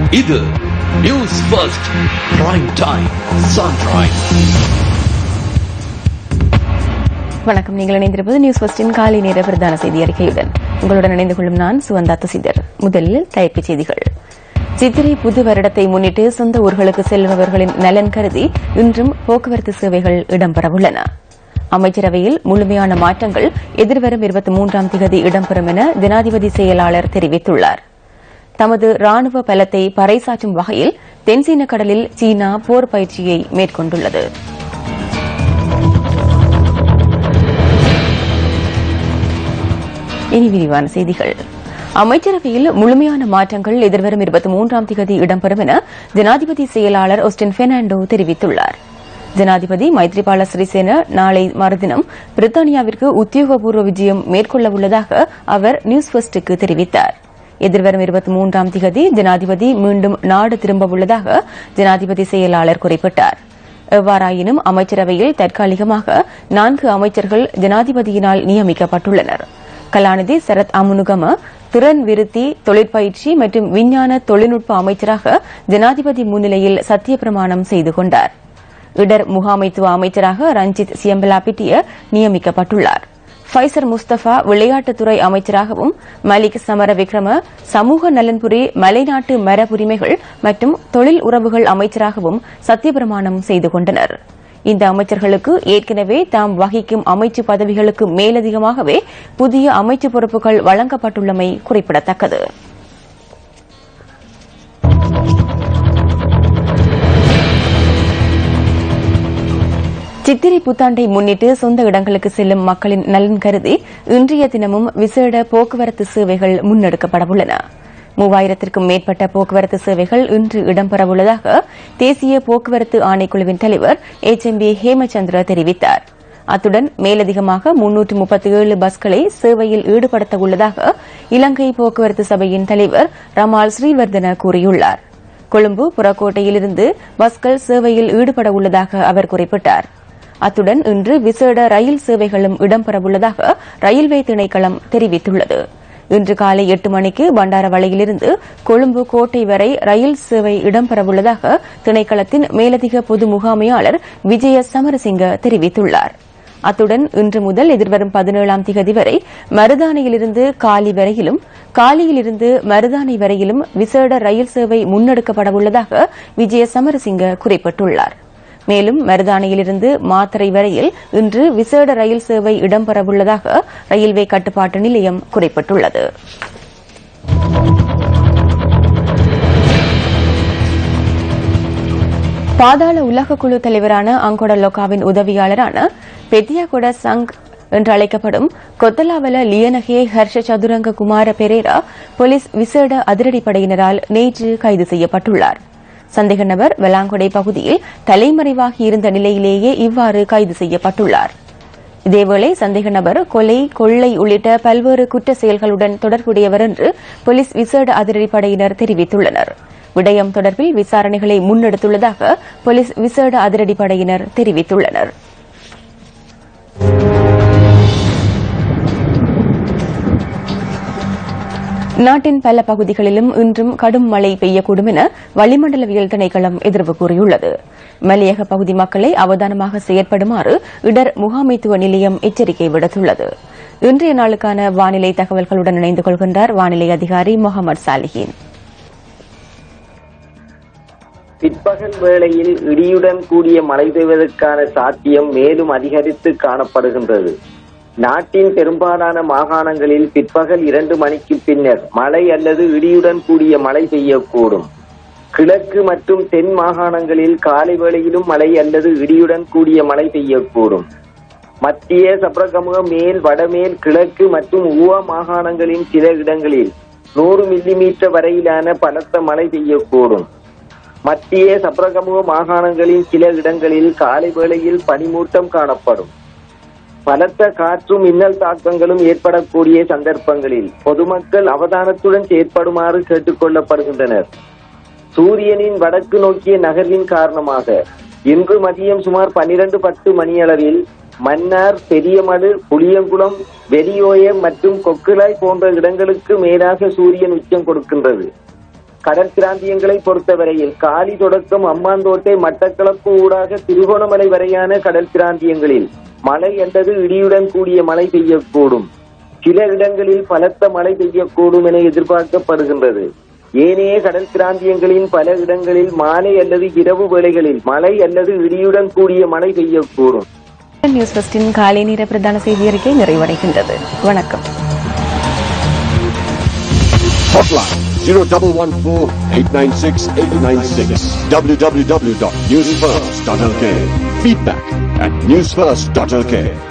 இது news first prime time sunrise வணக்கம் நீங்கள் இணைந்திருப்பது நியூஸ் ஃபர்ஸ்டின் காலை நேர பிரதான செய்தி அறிக்கையுடன் உங்களுடன் இணைந்து கொள்ளும் நான் சுவந்தா துசிதர் முதலில் தலைப்புச் செய்திகள் சித்திரை புது வருடத்தை முன்னிட்டு சொந்த ஊர்களுக்கு செல்பவர்களின் நலன் கருதி இன்றும் போக்குவரத்து சேவைகள் இடம்பெறவுள்ளன அமைச்சரவையில் முழுமையான மாற்றங்கள் எதிர்வரும் இருபத்தி மூன்றாம் திகதி இடம்பெறும் என ஜனாதிபதி செயலாளர் தெரிவித்துள்ளார் தமது ராணுவ பலத்தை பறைசாற்றும் வகையில் தென்சீன கடலில் சீனா போர் பயிற்சியை மேற்கொண்டுள்ளது இனி விரிவான செய்திகள் அமைச்சரவையில் முழுமையான மாற்றங்கள் எதிர்வரும் இருபத்தி மூன்றாம் திகதி இடம்பெறும் என ஜனாதிபதி செயலாளர் ஒஸ்டின் பெர்னாண்டோ தெரிவித்துள்ளார் ஜனாதிபதி மைத்ரிபால சிறிசேன நாளை மறுதினம் பிரித்தானியாவிற்கு உத்தியோகபூர்வ விஜயம் மேற்கொள்ள உள்ளதாக அவர் நியூஸ் ஃபர்ஸ்டுக்கு தெரிவித்தார் எதிர்வரும் இருபத்தி மூன்றாம் திகதி ஜனாதிபதி மீண்டும் நாடு திரும்ப உள்ளதாக ஜனாதிபதி செயலாளர் குறிப்பிட்டார் எவ்வாறாயினும் அமைச்சரவையில் தற்காலிகமாக நான்கு அமைச்சர்கள் ஜனாதிபதியினால் நியமிக்கப்பட்டுள்ளனர் கலாநிதி சரத் அமுனுகம திறன் விருத்தி தொழிற்பயிற்சி மற்றும் விஞ்ஞான தொழில்நுட்ப அமைச்சராக ஜனாதிபதி முன்னிலையில் சத்திய பிரமாணம் செய்து கொண்டார் இடர் முகாமைத்துவ அமைச்சராக ரஞ்சித் சியம்பலாபிட்டிய நியமிக்கப்பட்டுள்ளார் ஃபைசர் முஸ்தபா விளையாட்டுத்துறை அமைச்சராகவும் மலிக் சமர விக்ரம சமூக நலன்புரி மலைநாட்டு மரபுரிமைகள் மற்றும் தொழில் உறவுகள் அமைச்சராகவும் சத்தியபிரமாணம் செய்து கொண்டனர் இந்த அமைச்சர்களுக்கு ஏற்கனவே தாம் வகிக்கும் அமைச்சு பதவிகளுக்கு மேலதிகமாகவே புதிய அமைச்சு பொறுப்புகள் வழங்கப்பட்டுள்ளமை குறிப்பிடத்தக்கது சித்திரை புத்தாண்டை முன்னிட்டு சொந்த இடங்களுக்கு செல்லும் மக்களின் நலன் கருதி இன்றைய தினமும் விசேட போக்குவரத்து சேவைகள் முன்னெடுக்கப்படவுள்ளன மூவாயிரத்திற்கும் மேற்பட்ட போக்குவரத்து சேவைகள் இன்று இடம்பெறவுள்ளதாக தேசிய போக்குவரத்து ஆணைக்குழுவின் தலைவர் எச் எம் பி ஹேமச்சந்திர தெரிவித்தார் அத்துடன் மேலதிகமாக முன்னூற்று முப்பத்தி ஏழு பஸ்களை சேவையில் ஈடுபடுத்த உள்ளதாக இலங்கை போக்குவரத்து சபையின் தலைவர் ரமால் ஸ்ரீவர்தன கூறியுள்ளார் கொழும்பு புறக்கோட்டையிலிருந்து பஸ்கள் சேவையில் ஈடுபட உள்ளதாக அவர் குறிப்பிட்டார் அத்துடன் இன்று விசேட ரயில் சேவைகளும் இடம்பெறவுள்ளதாக ரயில்வே திணைக்களம் தெரிவித்துள்ளது இன்று காலை எட்டு மணிக்கு பண்டாரவளையிலிருந்து கொழும்பு கோட்டை வரை ரயில் சேவை இடம்பெறவுள்ளதாக திணைக்களத்தின் மேலதிக பொது முகாமையாளர் விஜய சமரசிங்க தெரிவித்துள்ளார் அத்துடன் இன்று முதல் எதிர்வரும் பதினேழாம் திகதி வரை மருதானையிலிருந்து காலி வரையிலும் காலியிலிருந்து மருதானை வரையிலும் விசேட ரயில் சேவை முன்னெடுக்கப்படவுள்ளதாக விஜய சமரசிங்க குறிப்பிட்டுள்ளார் மேலும் மருதானையிலிருந்து மாத்தறை வரையில் இன்று விசேட ரயில் சேவை இடம்பெறவுள்ளதாக ரயில்வே கட்டுப்பாட்டு நிலையம் குறிப்பிட்டுள்ளது பாதாள உலக குழு தலைவரான அங்கொட லோகாவின் உதவியாளரான பெத்தியாகொட சங் என்று அழைக்கப்படும் கொத்தலாவல லியனகே ஹர்ஷ சதுரங்க குமார பெரேரா போலீஸ் விசேட அதிரடிப்படையினரால் நேற்று கைது செய்யப்பட்டுள்ளார் சந்தேக நபர் வெளாங்கொடை பகுதியில் தலைமறைவாகி இருந்த நிலையிலேயே இவ்வாறு கைது செய்யப்பட்டுள்ளார் இதேவேளை சந்தேக நபர் கொலை கொள்ளை உள்ளிட்ட பல்வேறு குற்ற செயல்களுடன் தொடர்புடையவர் என்று போலீஸ் விசேட அதிரடிப்படையினர் தெரிவித்துள்ளனர் விடயம் தொடர்பில் விசாரணைகளை முன்னெடுத்துள்ளதாக போலீஸ் விசேட அதிரடிப்படையினர் தெரிவித்துள்ளனர் நாட்டின் பல பகுதிகளிலும் இன்றும் கடும் மழை பெய்யக்கூடும் என வளிமண்டலவியல் திணைக்களம் எதிர்வு கூறியுள்ளது மலையக பகுதி மக்களை அவதானமாக செயற்படுமாறு இடர் முகாமைத்துவ நிலையம் எச்சரிக்கை விடுத்துள்ளது இன்றைய நாளுக்கான வானிலை தகவல்களுடன் இணைந்து கொள்கின்றார் வானிலை அதிகாரி முகமது சாலிஹின் பிற்பகல் வேளையில் இடியுடன் கூடிய மழை பெய்வதற்கான சாத்தியம் மேலும் அதிகரித்து காணப்படுகின்றது நாட்டின் பெரும்பாலான மாகாணங்களில் பிற்பகல் இரண்டு மணிக்கு பின்னர் மழை அல்லது இடியுடன் கூடிய மழை பெய்யக்கூடும் கிழக்கு மற்றும் தென் மாகாணங்களில் காலை வேளையிலும் மழை அல்லது இடியுடன் கூடிய மழை பெய்யக்கூடும் மத்திய சப்ரகமுக மேல் வடமேல் கிழக்கு மற்றும் ஊவா மாகாணங்களின் சில இடங்களில் நூறு மில்லிமீட்டர் வரையிலான பலத்த மழை பெய்யக்கூடும் மத்திய சப்ரகமுக மாகாணங்களின் சில இடங்களில் காலை வேளையில் பனிமூட்டம் காணப்படும் பலத்த காற்றும் மின்னல் தாக்கங்களும் ஏற்படக்கூடிய சந்தர்ப்பங்களில் பொதுமக்கள் அவதானத்துடன் செயற்படுமாறு கேட்டுக் கொள்ளப்படுகின்றனர் சூரியனின் வடக்கு நோக்கிய நகர்வின் காரணமாக இன்று மதியம் சுமார் பன்னிரண்டு பத்து மணியளவில் மன்னார் பெரியமடு புளியங்குளம் வெடியோயம் மற்றும் கொக்குலாய் போன்ற இடங்களுக்கு மேலாக சூரியன் உச்சம் கொடுக்கின்றது கடல் பிராந்தியங்களை பொறுத்தவரையில் காலி தொடக்கம் அம்மாந்தோட்டை மட்டக்களப்பு ஊடாக திருகோணமலை வரையான கடல் பிராந்தியங்களில் மழை அல்லது இடியுடன் கூடிய மழை பெய்யக்கூடும் சில இடங்களில் பலத்த மழை பெய்யக்கூடும் என எதிர்பார்க்கப்படுகின்றது ஏனைய கடல் பிராந்தியங்களின் பல இடங்களில் மாலை அல்லது இரவு வேளைகளில் மழை அல்லது இடியுடன் கூடிய மழை பெய்யக்கூடும் நியூஸ் ஃபர்ஸ்டின் காலை நேர பிரதான செய்தி அறிக்கை நிறைவடைகின்றது வணக்கம் Hotline 0114-896-896 www.newsfirst.lk Feedback at newsfirst.lk